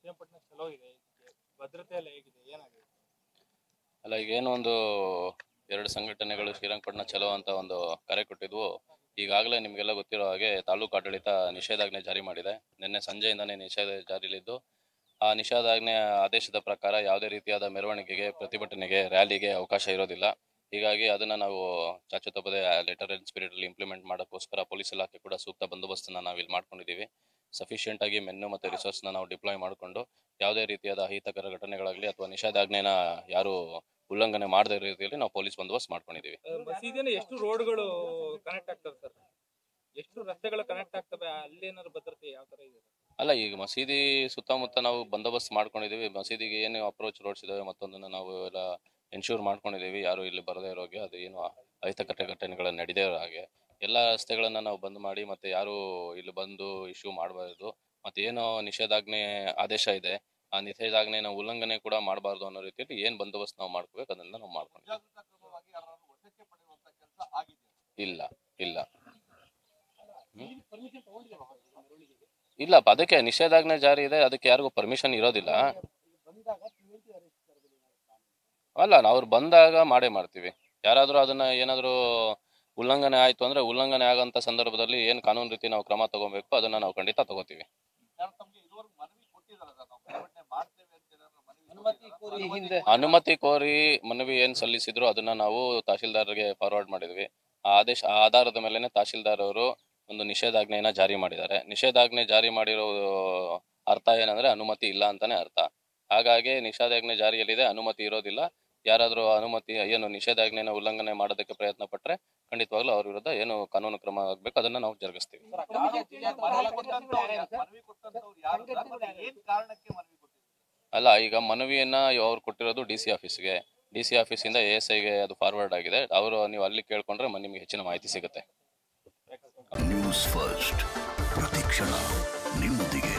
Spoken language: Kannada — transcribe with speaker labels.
Speaker 1: ಶ್ರೀರಂಗಪಟ್ಟಣ ಚಲೋ ಇದೆ ಇದಕ್ಕೆ ಭದ್ರತೆ ಎಲ್ಲ ಹೇಗಿದೆ ಏನಾಗಿದೆ
Speaker 2: ಅಲ್ಲ ಈಗ ಏನೋ ಒಂದು ಎರಡು ಸಂಘಟನೆಗಳು ಶ್ರೀರಂಗಪಟ್ಟಣ ಚಲೋ ಅಂತ ಒಂದು ಕರೆ ಕೊಟ್ಟಿದ್ವು ಈಗಾಗಲೇ ನಿಮಗೆಲ್ಲ ಗೊತ್ತಿರೋ ಹಾಗೆ ತಾಲೂಕು ಆಡಳಿತ ನಿಷೇಧಾಜ್ಞೆ ಜಾರಿ ಮಾಡಿದೆ ನಿನ್ನೆ ಸಂಜೆಯಿಂದನೇ ನಿಷೇಧ ಜಾರಿಲಿದ್ದು ಆ ನಿಷೇಧಾಜ್ಞೆ ಆದೇಶದ ಪ್ರಕಾರ ಯಾವುದೇ ರೀತಿಯಾದ ಮೆರವಣಿಗೆಗೆ ಪ್ರತಿಭಟನೆಗೆ ರ್ಯಾಲಿಗೆ ಅವಕಾಶ ಇರೋದಿಲ್ಲ ಹೀಗಾಗಿ ಅದನ್ನ ನಾವು ಚಾಚು ತಪ್ಪದೆ ಲೆಟರ್ ಅಂಡ್ ಸ್ಪಿರಿಟ್ ಅಲ್ಲಿ ಇಂಪ್ಲಿಮೆಂಟ್ ಮಾಡೋಕ್ಕೋಸ್ಕರ ಪೊಲೀಸ್ ಇಲಾಖೆ ಕೂಡ ಸೂಕ್ತ ಬಂದೋಬಸ್ತನ್ನ ನಾವು ಇಲ್ಲಿ ಮಾಡ್ಕೊಂಡಿದ್ದೀವಿ ಸಫಿಷಿಯೆಂಟ್ ಆಗಿ ಮೆನ್ನು ಮತ್ತು ರಿಸೋರ್ಸ್ನ ನಾವು ಡಿಪ್ಲಾಯ್ ಮಾಡಿಕೊಂಡು ಯಾವುದೇ ರೀತಿಯಾದ ಅಹಿತಕರ ಘಟನೆಗಳಾಗಲಿ ಅಥವಾ ನಿಷೇಧಾಜ್ಞೆನ ಯಾರು ಉಲ್ಲಂಘನೆ ಮಾಡದೇ ಇರೋ ರೀತಿಯಲ್ಲಿ ನಾವು ಪೊಲೀಸ್ ಬಂದೋಬಸ್ತ್ ಮಾಡ್ಕೊಂಡಿದ್ದೀವಿ
Speaker 1: ಮಸೀದಿನ ಎಷ್ಟು ರೋಡ್ಗಳು ಕನೆಕ್ಟ್ ಆಗ್ತವೆ ಸರ್ ಎಷ್ಟು ರಸ್ತೆಗಳು ಕನೆಕ್ಟ್ ಆಗ್ತವೆ ಅಲ್ಲಿ ಏನಾದ್ರು ಭದ್ರತೆ ಯಾವ ತರ ಇದೆ
Speaker 2: ಅಲ್ಲ ಈಗ ಮಸೀದಿ ಸುತ್ತಮುತ್ತ ನಾವು ಬಂದೋಬಸ್ತ್ ಮಾಡ್ಕೊಂಡಿದ್ದೀವಿ ಮಸೀದಿಗೆ ಏನು ಅಪ್ರೋಚ್ ರೋಡ್ಸ್ ಇದಾವೆ ಮತ್ತೊಂದನ್ನು ನಾವು ಎಲ್ಲ ಎನ್ಶೂರ್ ಮಾಡ್ಕೊಂಡಿದ್ದೀವಿ ಯಾರು ಇಲ್ಲಿ ಬರದೇ ಇರೋಗೆ ಅದು ಏನು ಅಹಿತಕರ ಘಟನೆಗಳು ನಡೀದೇ ಇರೋ ಹಾಗೆ ಎಲ್ಲ ರಸ್ತೆಗಳನ್ನ ನಾವು ಬಂದ್ ಮಾಡಿ ಮತ್ತೆ ಯಾರು ಇಲ್ಲಿ ಬಂದು ಇಶ್ಯೂ ಮಾಡಬಾರ್ದು ಮತ್ತೆ ಏನು ನಿಷೇಧಾಜ್ಞೆ ಆದೇಶ ಇದೆ ಆ ನಿಷೇಧಾಜ್ಞೆನ ಉಲ್ಲಂಘನೆ ಕೂಡ ಮಾಡಬಾರ್ದು ಅನ್ನೋ ರೀತಿಯಲ್ಲಿ ಏನ್ ಬಂದೋಬಸ್ತ್ ನಾವು ಮಾಡ್ಕೋಬೇಕು ಅದನ್ನ ನಾವು ಮಾಡ್ಕೊಂಡಿದ್ದೀವಿ ಇಲ್ಲ ಇಲ್ಲ ಇಲ್ಲ ಅದಕ್ಕೆ ನಿಷೇಧಾಜ್ಞೆ ಜಾರಿ ಇದೆ ಅದಕ್ಕೆ ಯಾರಿಗೂ ಪರ್ಮಿಷನ್ ಇರೋದಿಲ್ಲ ಅಲ್ಲ ಅವ್ರು ಬಂದಾಗ ಮಾಡೇ ಮಾಡ್ತೀವಿ ಯಾರಾದ್ರೂ ಅದನ್ನ ಏನಾದ್ರೂ ಉಲ್ಲಂಘನೆ ಆಯ್ತು ಅಂದ್ರೆ ಉಲ್ಲಂಘನೆ ಆಗಂತ ಸಂದರ್ಭದಲ್ಲಿ ಏನ್ ಕಾನೂನು ರೀತಿ ನಾವು ಕ್ರಮ ತಗೋಬೇಕು ಅದನ್ನ ನಾವು ಖಂಡಿತ ತಗೋತೀವಿ ಅನುಮತಿ ಕೋರಿ ಮನವಿ ಏನ್ ಸಲ್ಲಿಸಿದ್ರು ಅದನ್ನ ನಾವು ತಹಶೀಲ್ದಾರ್ಗೆ ಫಾರ್ವರ್ಡ್ ಮಾಡಿದ್ವಿ ಆ ಆದೇಶ ಆ ಆಧಾರದ ಮೇಲೆನೆ ತಹಶೀಲ್ದಾರ್ ಅವರು ಒಂದು ನಿಷೇಧಾಜ್ಞೆಯನ್ನ ಜಾರಿ ಮಾಡಿದ್ದಾರೆ ನಿಷೇಧಾಜ್ಞೆ ಜಾರಿ ಮಾಡಿರೋ ಅರ್ಥ ಏನಂದ್ರೆ ಅನುಮತಿ ಇಲ್ಲ ಅಂತಾನೆ ಅರ್ಥ ಹಾಗಾಗಿ ನಿಷೇಧಾಜ್ಞೆ ಜಾರಿಯಲ್ಲಿದೆ ಅನುಮತಿ ಇರೋದಿಲ್ಲ ಯಾರಾದ್ರೂ ಅನುಮತಿ ಏನು ನಿಷೇಧಾಜ್ಞೆನ ಉಲ್ಲಂಘನೆ ಮಾಡೋದಕ್ಕೆ ಪ್ರಯತ್ನ ಪಟ್ರೆ ಖಂಡಿತವಾಗ್ಲೂ ಅವ್ರ ವಿರುದ್ಧ ಏನು ಕಾನೂನು ಕ್ರಮ ಆಗ್ಬೇಕು ಅದನ್ನ ನಾವು ಜರುಗಿಸ್ತೀವಿ ಅಲ್ಲ ಈಗ ಮನವಿಯನ್ನ ಅವ್ರು ಕೊಟ್ಟಿರೋದು ಡಿ ಸಿ ಆಫೀಸ್ಗೆ ಡಿ ಸಿ ಆಫೀಸಿಂದ ಎ ಎಸ್ ಐಗೆ ಅದು ಫಾರ್ವರ್ಡ್ ಆಗಿದೆ ಅವರು ನೀವು ಅಲ್ಲಿ ಕೇಳ್ಕೊಂಡ್ರೆ ಮ- ನಿಮ್ಗೆ ಹೆಚ್ಚಿನ ಮಾಹಿತಿ ಸಿಗುತ್ತೆ
Speaker 3: ನ್ಯೂಸ್ ಫಸ್ಟ್ ಪ್ರತಿಕ್ಷಣ ನಿಮ್ಮೊಂದಿಗೆ